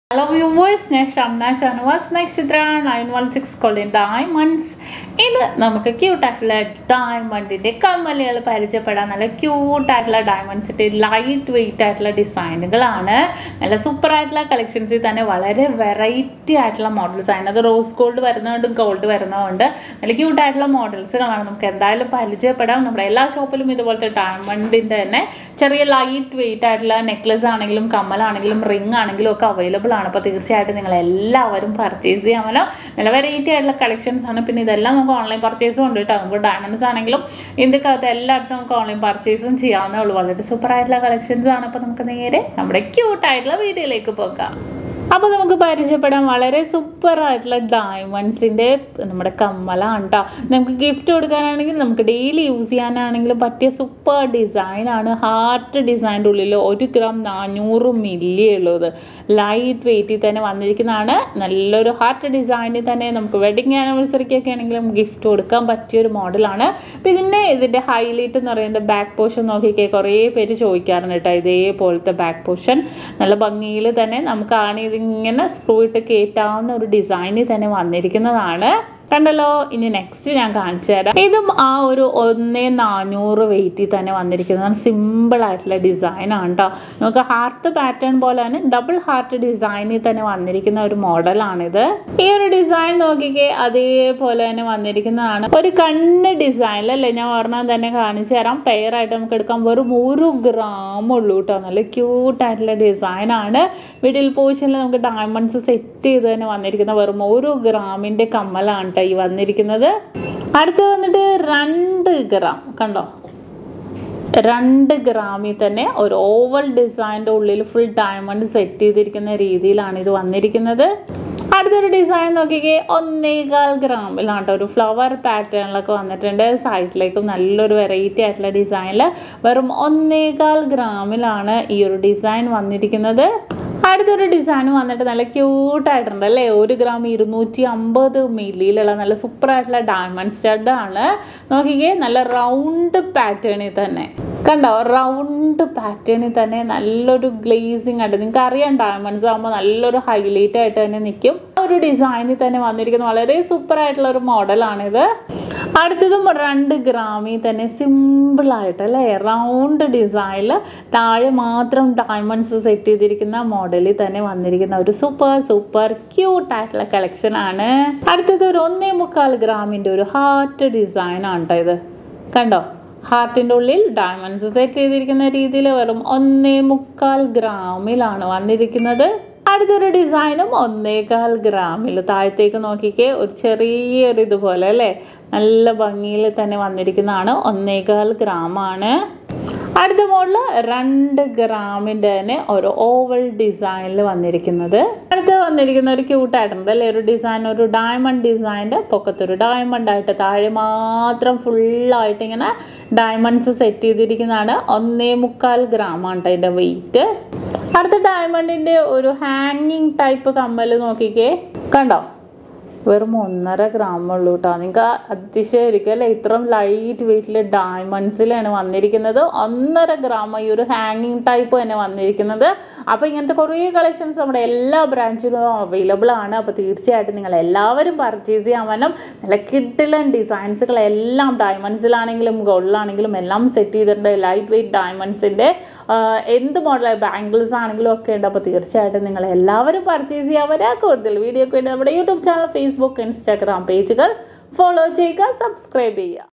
hello viewers ഞാൻ Shamna Shanavas Nakshatra nine one six കൊള്ളിൻ diamonds ഇത് നമുക്ക് ക്യൂട്ടായിട്ടുള്ള ഡയമണ്ടിൻ്റെ കമ്മലുകൾ പരിചയപ്പെടാൻ നല്ല ക്യൂട്ടായിട്ടുള്ള ഡയമണ്ട്സിൻ്റെ ലൈറ്റ് വെയിറ്റ് ആയിട്ടുള്ള ഡിസൈനുകളാണ് നല്ല സൂപ്പർ ആയിട്ടുള്ള കളക്ഷൻസിൽ തന്നെ വളരെ വെറൈറ്റി ആയിട്ടുള്ള മോഡൽസ് ആണ് അത് റോസ് ഗോൾഡ് വരുന്നതുകൊണ്ട് ഗോൾഡ് വരുന്നതുകൊണ്ട് നല്ല ക്യൂട്ടായിട്ടുള്ള മോഡൽസുകളാണ് നമുക്ക് എന്തായാലും പരിചയപ്പെടാം നമ്മുടെ എല്ലാ ഷോപ്പിലും ഇതുപോലത്തെ ഡയമണ്ടിൻ്റെ തന്നെ ചെറിയ ലൈറ്റ് വെയിറ്റ് ആയിട്ടുള്ള നെക്ലസ് ആണെങ്കിലും കമ്മലാണെങ്കിലും റിംഗ് ആണെങ്കിലും ഒക്കെ അവൈലബിൾ ആണ് അപ്പോൾ തീർച്ചയായിട്ടും നിങ്ങൾ എല്ലാവരും പർച്ചേസ് ചെയ്യാമല്ലോ നല്ല വെറൈറ്റി ആയിട്ടുള്ള കളക്ഷൻസ് ആണ് പിന്നെ ഇതെല്ലാം നമുക്ക് ഓൺലൈൻ പർച്ചേസും ഉണ്ട് കേട്ടോ നമുക്ക് ഡയമണ്ട്സ് ആണെങ്കിലും ഇന്ത്യക്കകത്ത് എല്ലായിടത്തും നമുക്ക് ഓൺലൈൻ പർച്ചേസും ചെയ്യാവുന്നേ ഉള്ളൂ വളരെ സൂപ്പർ ആയിട്ടുള്ള കളക്ഷൻസ് ആണ് അപ്പോൾ നമുക്ക് നേരെ നമ്മുടെ ക്യൂട്ടായിട്ടുള്ള വീഡിയോയിലേക്ക് പോകാം അപ്പോൾ നമുക്ക് പരിചയപ്പെടാം വളരെ സൂപ്പർ ആയിട്ടുള്ള ഡയമണ്ട്സിൻ്റെ നമ്മുടെ കമ്മലാണ് കേട്ടോ നമുക്ക് ഗിഫ്റ്റ് കൊടുക്കാനാണെങ്കിൽ നമുക്ക് ഡെയിലി യൂസ് ചെയ്യാനാണെങ്കിലും പറ്റിയ സൂപ്പർ ഡിസൈനാണ് ഹാർട്ട് ഡിസൈൻ്റെ ഉള്ളിൽ ഒരു ഗ്രാം നാനൂറ് മില്ലി ഉള്ളത് ലൈറ്റ് വെയിറ്റിൽ തന്നെ വന്നിരിക്കുന്നതാണ് നല്ലൊരു ഹാർട്ട് ഡിസൈനിൽ തന്നെ നമുക്ക് വെഡിങ് ആനിവേഴ്സറിക്കൊക്കെ ആണെങ്കിലും ഗിഫ്റ്റ് കൊടുക്കാൻ പറ്റിയൊരു മോഡലാണ് അപ്പോൾ ഇതിൻ്റെ ഇതിൻ്റെ ഹൈലൈറ്റ് എന്ന് പറയുന്നത് ബാക്ക് പോർഷൻ നോക്കിക്കേ കുറേ പേര് ചോദിക്കാറുണ്ട് കേട്ടോ ഇതേപോലത്തെ ബാക്ക് പോർഷൻ നല്ല ഭംഗിയിൽ തന്നെ നമുക്കാണ് ഇതിങ്ങനെ സ്ക്രൂ ഇട്ട് കയറ്റാവുന്ന ഒരു ഡിസൈനിൽ തന്നെ വന്നിരിക്കുന്നതാണ് കണ്ടല്ലോ ഇനി നെക്സ്റ്റ് ഞാൻ കാണിച്ചു തരാം ഇതും ആ ഒരു ഒന്നേ നാനൂറ് വെയിറ്റിൽ തന്നെ വന്നിരിക്കുന്നതാണ് സിമ്പിൾ ആയിട്ടുള്ള ഡിസൈൻ ആണ് കേട്ടോ നമുക്ക് ഹാർട്ട് പാറ്റേൺ പോലെ തന്നെ ഡബിൾ ഹാർട്ട് ഡിസൈനിൽ തന്നെ വന്നിരിക്കുന്ന ഒരു മോഡലാണിത് ഈ ഒരു ഡിസൈൻ നോക്കിക്കേ അതേപോലെ തന്നെ വന്നിരിക്കുന്നതാണ് ഒരു കണ്ണ് ഡിസൈൻ അല്ലേ ഞാൻ പറഞ്ഞാൽ തന്നെ കാണിച്ചു തരാം പെയർ ആയിട്ട് നമുക്ക് എടുക്കാൻ വെറും ഒരു ഗ്രാം ഉള്ളൂ കേട്ടോ നല്ല ക്യൂട്ട് ആയിട്ടുള്ള ഡിസൈൻ ആണ് മിഡിൽ പോർഷനിൽ നമുക്ക് ഡയമണ്ട്സ് സെറ്റ് ചെയ്ത് തന്നെ വന്നിരിക്കുന്ന വെറും ഒരു ഗ്രാമിന്റെ കമ്മലാണ് കേട്ടോ ഈ വന്നിരിക്കുന്നത് അടുത്ത് വന്നിട്ട് രണ്ട് ഗ്രാം കണ്ടോ രണ്ട് ഗ്രാമിൽ തന്നെ ഒരു ഓവൽ ഡിസൈൻ്റെ ഉള്ളിൽ ഫുൾ ഡയമണ്ട് സെറ്റ് ചെയ്തിരിക്കുന്ന രീതിയിലാണ് ഇത് വന്നിരിക്കുന്നത് അടുത്തൊരു ഡിസൈൻ നോക്കിക്കേ ഒന്നേകാൽ ഗ്രാമിലാണ് കേട്ടോ ഒരു ഫ്ലവർ പാറ്റേണിലൊക്കെ വന്നിട്ടുണ്ട് സൈഡിലേക്കും നല്ലൊരു വെറൈറ്റി ആയിട്ടുള്ള ഡിസൈനിൽ വെറും ഒന്നേകാൽ ഗ്രാമിലാണ് ഈ ഒരു ഡിസൈൻ വന്നിരിക്കുന്നത് അടുത്തൊരു ഡിസൈൻ വന്നിട്ട് നല്ല ക്യൂട്ടായിട്ടുണ്ട് അല്ലേ ഒരു ഗ്രാം ഇരുന്നൂറ്റി അമ്പത് മില്ലിയിലുള്ള നല്ല സൂപ്പർ ആയിട്ടുള്ള ഡയമണ്ട് സ്റ്റഡ് ആണ് നോക്കിക്കേ നല്ല റൗണ്ട് പാറ്റേണിൽ തന്നെ കണ്ടോ റൗണ്ട് പാറ്റേണിൽ തന്നെ നല്ലൊരു ഗ്ലേസിങ് ആയിട്ട് നിങ്ങൾക്ക് അറിയാം ഡയമണ്ട്സ് ആകുമ്പോൾ നല്ലൊരു ഹൈലൈറ്റ് ആയിട്ട് തന്നെ നിൽക്കും ആ ഒരു ഡിസൈനിൽ തന്നെ വന്നിരിക്കുന്ന വളരെ സൂപ്പർ ആയിട്ടുള്ള ഒരു മോഡലാണിത് അടുത്തതും രണ്ട് ഗ്രാമിൽ തന്നെ സിമ്പിൾ ആയിട്ട് അല്ലേ റൗണ്ട് ഡിസൈനിൽ താഴെ മാത്രം ഡയമണ്ട്സ് സെറ്റ് ചെയ്തിരിക്കുന്ന മോഡലിൽ തന്നെ വന്നിരിക്കുന്ന ഒരു സൂപ്പർ സൂപ്പർ ക്യൂട്ട് ആയിട്ടുള്ള കളക്ഷൻ ആണ് അടുത്തത് ഒരു ഒന്നേ മുക്കാൽ ഗ്രാമിൻ്റെ ഒരു ഹാർട്ട് ഡിസൈൻ ആണ് കേട്ടോ ഇത് കണ്ടോ ഹാർട്ടിൻ്റെ ഉള്ളിൽ ഡയമണ്ട്സ് സെറ്റ് ചെയ്തിരിക്കുന്ന രീതിയിൽ വെറും ഒന്നേ മുക്കാൽ ഗ്രാമിലാണ് വന്നിരിക്കുന്നത് അടുത്തൊരു ഡിസൈനും ഒന്നേകാൽ ഗ്രാമിൽ താഴത്തേക്ക് നോക്കിക്കേ ഒരു ചെറിയൊരു ഇതുപോലെ അല്ലേ നല്ല ഭംഗിയിൽ തന്നെ വന്നിരിക്കുന്നതാണ് ഒന്നേകാൽ ഗ്രാമാണ് അടുത്ത മോഡൽ രണ്ട് ഗ്രാമിൻ്റെ തന്നെ ഒരു ഓവൽ ഡിസൈനിൽ വന്നിരിക്കുന്നത് അടുത്ത് വന്നിരിക്കുന്ന ഒരു ക്യൂട്ടായിട്ടുണ്ട് അല്ലേ ഒരു ഡിസൈൻ ഒരു ഡയമണ്ട് ഡിസൈൻ്റെ പൊക്കത്തൊരു ഡയമണ്ട് ആയിട്ട് താഴെ മാത്രം ഫുള്ളായിട്ട് ഇങ്ങനെ ഡയമണ്ട്സ് സെറ്റ് ചെയ്തിരിക്കുന്നതാണ് ഒന്നേ മുക്കാൽ ഗ്രാമാണ് കേട്ടോ ഇതിൻ്റെ വെയിറ്റ് അടുത്ത ഡയമണ്ടിൻ്റെ ഒരു ഹാങ്ങിങ് ടൈപ്പ് കമ്മൽ നോക്കിക്കേ കണ്ടോ വെറും ഒന്നര ഗ്രാം ഉള്ളൂ കേട്ടോ നിങ്ങൾക്ക് അതിശയമായിരിക്കും അല്ലേ ഇത്രയും ലൈറ്റ് വെയിറ്റിൽ ഡയമണ്ട്സിലാണ് വന്നിരിക്കുന്നത് ഒന്നര ഗ്രാം ഈ ഒരു ഹാങ്ങിങ് ടൈപ്പ് തന്നെ വന്നിരിക്കുന്നത് അപ്പോൾ ഇങ്ങനത്തെ കുറേ കളക്ഷൻസ് നമ്മുടെ എല്ലാ ബ്രാഞ്ചിലും അവൈലബിൾ ആണ് അപ്പോൾ തീർച്ചയായിട്ടും നിങ്ങൾ എല്ലാവരും പർച്ചേസ് ചെയ്യാൻ വേണം നല്ല കിഡിലൻ ഡിസൈൻസുകളെല്ലാം ഡയമണ്ട്സിലാണെങ്കിലും ഗോൾഡിലാണെങ്കിലും എല്ലാം സെറ്റ് ചെയ്തിട്ടുണ്ട് ലൈറ്റ് വെയിറ്റ് ഡയമണ്ട്സിൻ്റെ എന്ത് മോഡൽ ബാംഗിൾസ് ആണെങ്കിലും ഒക്കെ ഉണ്ട് അപ്പോൾ തീർച്ചയായിട്ടും നിങ്ങൾ എല്ലാവരും പർച്ചേസ് ചെയ്യാൻ വരാ കൂടുതൽ വീഡിയോക്ക് വേണ്ടി നമ്മുടെ യൂട്യൂബ് ചാനൽ ഫേസ്ബുക്ക് ഇൻസ്റ്റാഗ്രാം പേജുകൾ ഫോളോ ചെയ്യുക സബ്സ്ക്രൈബ് ചെയ്യുക